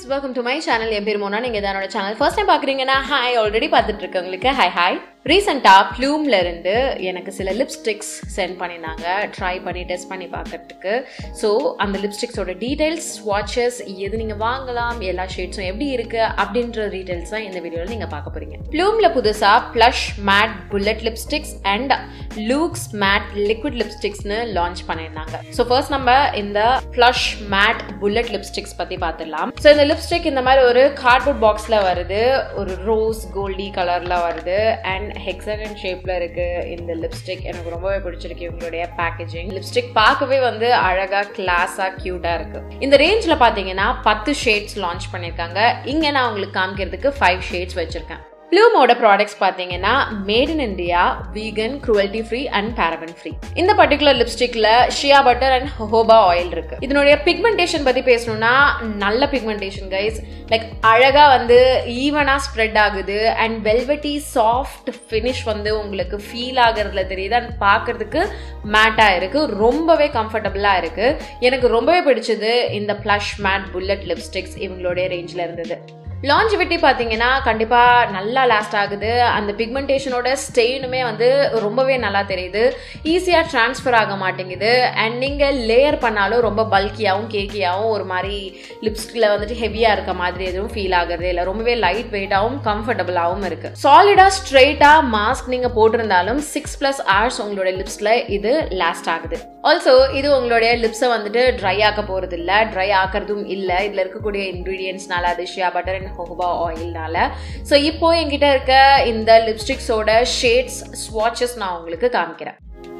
friends welcome to my channel என் பேர் மோனா நீங்க தான் என்னோட சேனல் ஃபர்ஸ்ட் டைம் பாக்குறீங்கன்னா ஹாய் ஆல்ரெடி பார்த்துட்டு இருக்கவங்களுக்கு ஹாய் ஹாய் ரீசெண்டாக ப்ளூம்ல இருந்து எனக்கு சில லிப்ஸ்டிக்ஸ் சென்ட் பண்ணியிருந்தாங்க ட்ரை பண்ணி டெஸ்ட் பண்ணி பார்க்கறதுக்கு ஸோ அந்த லிப்ஸ்டிக்ஸோட டீடைல்ஸ் வாட்சஸ் எது நீங்கள் வாங்கலாம் எல்லா ஷேட்ஸும் எப்படி இருக்கு அப்படின்ற டீடைல்ஸ் தான் இந்த வீடியோவில் நீங்கள் பார்க்க போறீங்க ப்ளூம்ல புதுசாக blush matte bullet lipsticks and looks matte liquid லிப்ஸ்டிக்ஸ்னு லான்ச் பண்ணியிருந்தாங்க ஸோ ஃபர்ஸ்ட் நம்ம இந்த ப்ளஷ் மேட் புல்லட் லிப்ஸ்டிக்ஸ் பற்றி பார்த்துடலாம் ஸோ இந்த லிப்ஸ்டிக் இந்த மாதிரி ஒரு கார்ட்போர்ட் பாக்ஸில் வருது ஒரு ரோஸ் கோல்டி கலரில் வருது அண்ட் ஹெக்ஸகன் ஷேப்ல இருக்கு இந்த லிப்ஸ்டிக் எனக்கு ரொம்பவே பிடிச்சிருக்கு இவங்களுடைய பேக்கேஜிங் லிப்ஸ்டிக் பார்க்கவே வந்து அழகா கிளாஸா கியூட்டா இருக்கு இந்த ரேஞ்ச்ல பாத்தீங்கன்னா பத்து ஷேட்ஸ் லான்ச் பண்ணிருக்காங்க இங்க நான் உங்களுக்கு காமிக்கிறதுக்கு ஃபைவ் ஷேட்ஸ் வச்சிருக்கேன் ப்ளூமோட ப்ராடக்ட்ஸ் பார்த்தீங்கன்னா made in India vegan cruelty free and paraben free இந்த பர்டிகுலர் லிப்ஸ்டிக்ல shea butter and jojoba oil இருக்கு இதனுடைய பிக்மெண்டேஷன் பத்தி பேசணும்னா நல்ல பிக்மெண்டேஷன் கைஸ் லைக் அழகா வந்து ஈவனா ஸ்ப்ரெட் ஆகுது அண்ட் வெல்வெட்டி சாஃப்ட் ஃபினிஷ் வந்து உங்களுக்கு ஃபீல் ஆகுறதுல தெரியுது அண்ட் பார்க்கறதுக்கு மேட்டா இருக்கு ரொம்பவே கம்ஃபர்டபுளா இருக்கு எனக்கு ரொம்பவே பிடிச்சது இந்த ப்ளஷ் மேட் புல்லட் லிப்ஸ்டிக்ஸ் இவங்களுடைய ரேஞ்சில் இருந்தது லாஞ்சிவிட்டி பார்த்தீங்கன்னா கண்டிப்பாக நல்லா லாஸ்ட் ஆகுது அந்த பிக்மெண்டேஷனோட ஸ்டெயினுமே வந்து ரொம்பவே நல்லா தெரியுது ஈஸியாக ட்ரான்ஸ்ஃபர் ஆக மாட்டேங்குது அண்ட் நீங்கள் லேயர் பண்ணாலும் ரொம்ப பல்கியாகவும் கேக்கியாகவும் ஒரு மாதிரி லிப்ஸ்டிக்கில் வந்துட்டு ஹெவியாக இருக்க மாதிரி எதுவும் ஃபீல் ஆகுறது இல்லை ரொம்பவே லைட் வெயிட்டாகவும் கம்ஃபர்டபுளாகவும் இருக்குது சாலிடாக ஸ்ட்ரெயிட்டாக மாஸ்க் நீங்கள் போட்டிருந்தாலும் சிக்ஸ் ப்ளஸ் ஹவர்ஸ் உங்களோட லிப்ஸில் இது லாஸ்ட் ஆகுது ஆல்சோ இது உங்களுடைய லிப்ஸை வந்துட்டு ட்ரை ஆக்க போகிறது இல்லை ட்ரை ஆக்கிறதும் இல்லை இதில் இருக்கக்கூடிய இன்க்ரீடியன்ஸ்னால அது ஷியா பட்டர் அண்ட் ஹோபா ஆயில்னால ஸோ இப்போ என்கிட்ட இருக்க இந்த லிப்ஸ்டிக்ஸோட ஷேட்ஸ் ஸ்வாட்சஸ் நான் உங்களுக்கு காமிக்கிறேன்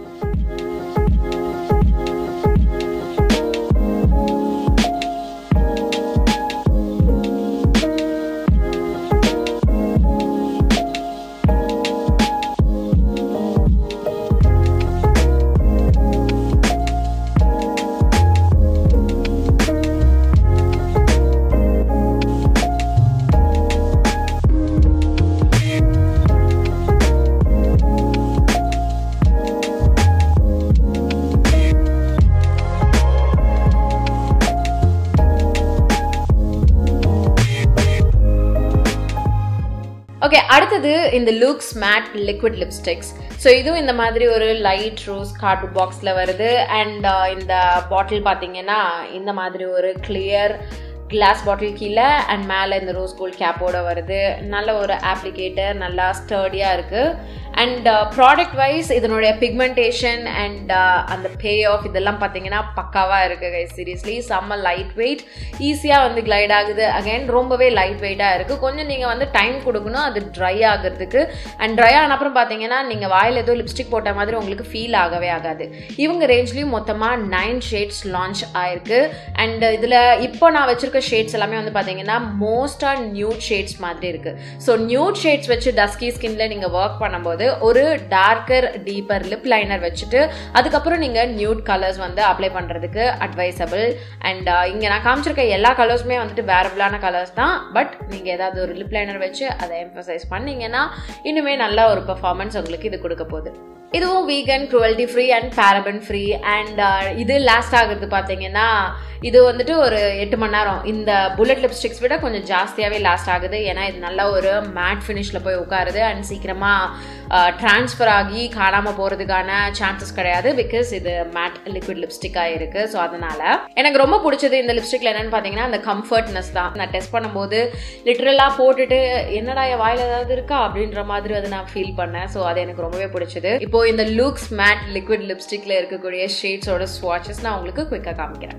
ஓகே அடுத்தது இந்த looks matte liquid lipsticks so இதுவும் இந்த மாதிரி ஒரு லைட் ரோஸ் கார்ட்போர்ட் பாக்ஸில் வருது அண்ட் இந்த பாட்டில் பார்த்தீங்கன்னா இந்த மாதிரி ஒரு கிளியர் கிளாஸ் பாட்டில் கீழே அண்ட் மேலே இந்த ரோஸ் கோல்ட் கேப்போட வருது நல்ல ஒரு ஆப்ளிகேட்டர் நல்லா ஸ்டர்டியாக இருக்குது அண்ட் ப்ராடக்ட் வைஸ் இதனுடைய பிக்மெண்டேஷன் அண்ட் அந்த பே ஆஃப் இதெல்லாம் பார்த்தீங்கன்னா பக்காவாக இருக்குது கை சீரியஸ்லி செம்ம லைட் வெயிட் ஈஸியாக வந்து கிளைட் ஆகுது அகைன் ரொம்பவே லைட் வெயிட்டாக இருக்குது கொஞ்சம் நீங்கள் வந்து டைம் கொடுக்கணும் அது ட்ரை ஆகிறதுக்கு அண்ட் ட்ரை ஆன அப்புறம் பார்த்தீங்கன்னா நீங்கள் வாயில் ஏதோ லிப்ஸ்டிக் போட்ட மாதிரி உங்களுக்கு ஃபீல் ஆகவே ஆகாது இவங்க ரேஞ்ச்லேயும் மொத்தமாக நைன் ஷேட்ஸ் லான்ச் ஆயிருக்கு அண்ட் இதில் இப்போ நான் வச்சிருக்க ஷேட்ஸ் எல்லாமே வந்து பார்த்தீங்கன்னா மோஸ்டாக நியூட் ஷேட்ஸ் மாதிரி இருக்குது ஸோ நியூட் ஷேட்ஸ் வச்சு டஸ்கி ஸ்கின்ல நீங்கள் ஒர்க் பண்ணும்போது ஒரு டார்க்கர் டீப்பர் லிப் லைனர் வச்சுட்டு அதுக்கப்புறம் நீங்கள் நியூட் கலர்ஸ் வந்து அப்ளை பண்ணுறதுக்கு அட்வைசபிள் அண்ட் இங்கே நான் காமிச்சிருக்க எல்லா கலர்ஸுமே வந்துட்டு வேரபிளான கலர்ஸ் தான் பட் நீங்கள் ஏதாவது ஒரு லிப் லைனர் வச்சு அதை எம்ஃபசைஸ் பண்ணீங்கன்னா இன்னுமே நல்ல ஒரு பெர்ஃபார்மன்ஸ் உங்களுக்கு இது கொடுக்க போகுது இதுவும் vegan cruelty free and paraben free and இது லாஸ்ட் ஆகுறது பார்த்தீங்கன்னா இது வந்துட்டு ஒரு எட்டு மணி நேரம் இந்த புல்லட் லிப்ஸ்டிக்ஸ் விட கொஞ்சம் ஜாஸ்தியாகவே லாஸ்ட் ஆகுது ஏன்னா இது நல்ல ஒரு மேட் ஃபினிஷில் போய் உட்காருது அண்ட் சீக்கிரமாக ட்ரான்ஸ்ஃபர் ஆகி காணாமல் போகிறதுக்கான சான்சஸ் கிடையாது பிகாஸ் இது மேட் லிக்விட் லிப்ஸ்டிக்காக இருக்குது ஸோ அதனால் எனக்கு ரொம்ப பிடிச்சது இந்த லிப்ஸ்டிக்கில் என்னென்னு பார்த்தீங்கன்னா அந்த கம்ஃபர்ட்னஸ் தான் நான் டெஸ்ட் பண்ணும்போது லிட்ரலாக போட்டுட்டு என்னடா என் வாயில் ஏதாவது இருக்கா அப்படின்ற மாதிரி அதை நான் ஃபீல் பண்ணேன் ஸோ அது எனக்கு ரொம்பவே பிடிச்சது இப்போ இந்த லுக்ஸ் மேட் லிக்விட் லிப்ஸ்டிக்கில் இருக்கக்கூடிய ஷேட்ஸோட ஸ்வாட்சஸ் நான் உங்களுக்கு குயிக்காக காமிக்கிறேன்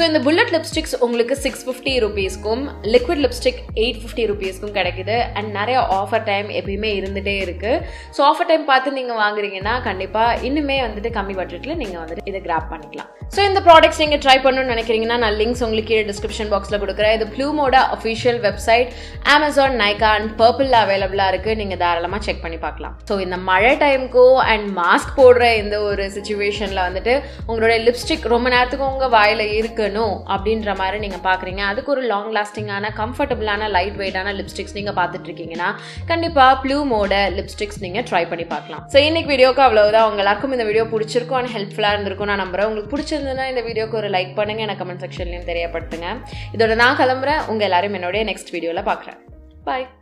இந்த புல்லட் லிப்ஸ்டிக்ஸ் உங்களுக்கு சிக்ஸ் ஃபிஃப்டி ருபீஸ்க்கும் லிக்விட் லிப்ஸ்டிக் எயிட் ஃபிஃப்டி ருபீஸ்க்கும் கிடைக்குது அண்ட் நிறைய ஆஃபர் டைம் எப்பயுமே இருந்துகிட்டே இருக்குது ஸோ ஆஃபர் டைம் பார்த்து நீங்கள் வாங்குறீங்கன்னா கண்டிப்பாக இன்னுமே வந்துட்டு கம்மி பட்ஜெட்டில் நீங்கள் வந்துட்டு இதை கிராப் பண்ணிக்கலாம் ஸோ இந்த ப்ராடக்ட்ஸ் நீங்கள் ட்ரை பண்ணணும்னு நினைக்கிறீங்கன்னா நான் லிங்க்ஸ் உங்களுக்கு கீழே டிஸ்கிரிப்ஷன் பாக்ஸில் கொடுக்குறேன் இது ப்ளூமோட official website Amazon Nykaa and பர்பிளில் அவைலபிளாக இருக்குது நீங்கள் தாராளமாக செக் பண்ணி பார்க்கலாம் ஸோ இந்த மழை டைமுக்கும் அண்ட் மாஸ்க் போடுற இந்த ஒரு சுச்சுவேஷனில் வந்துட்டு உங்களுடைய லிப்ஸ்டிக் ரொம்ப நேரத்துக்கு உங்கள் வாயில் இருக்கணும் அப்படின்ற மாதிரி நீங்கள் பார்க்குறீங்க அதுக்கு ஒரு லாங் லாஸ்டிங்கான கம்ஃபர்டபுளான லைட் வெயிட்டான லிப்ஸ்டிக்ஸ் நீங்கள் பார்த்துட்டு இருக்கீங்கன்னா கண்டிப்பாக ப்ளூமோட லிப்ஸ்டிக்ஸ் நீங்கள் ட்ரை பண்ணி பார்க்கலாம் ஸோ இன்னைக்கு வீடியோக்கு அவ்வளவுதான் உங்க எல்லாருக்கும் இந்த வீடியோ பிடிச்சிருக்கும் அண்ட் ஹெல்ப்ஃபுல்லாக இருந்திருக்கும் நான் நம்புறேன் உங்களுக்கு பிடிச்சிருந்ததுன்னா இந்த வீடியோக்கு ஒரு லைக் பண்ணுங்க எனக்கு கமெண்ட் செக்ஷன்லையும் தெரியப்படுத்துங்க இதோட நான் கிளம்புறேன் உங்க எல்லாரும் என்னுடைய நெக்ஸ்ட் வீடியோவில் பார்க்குறேன் பாய்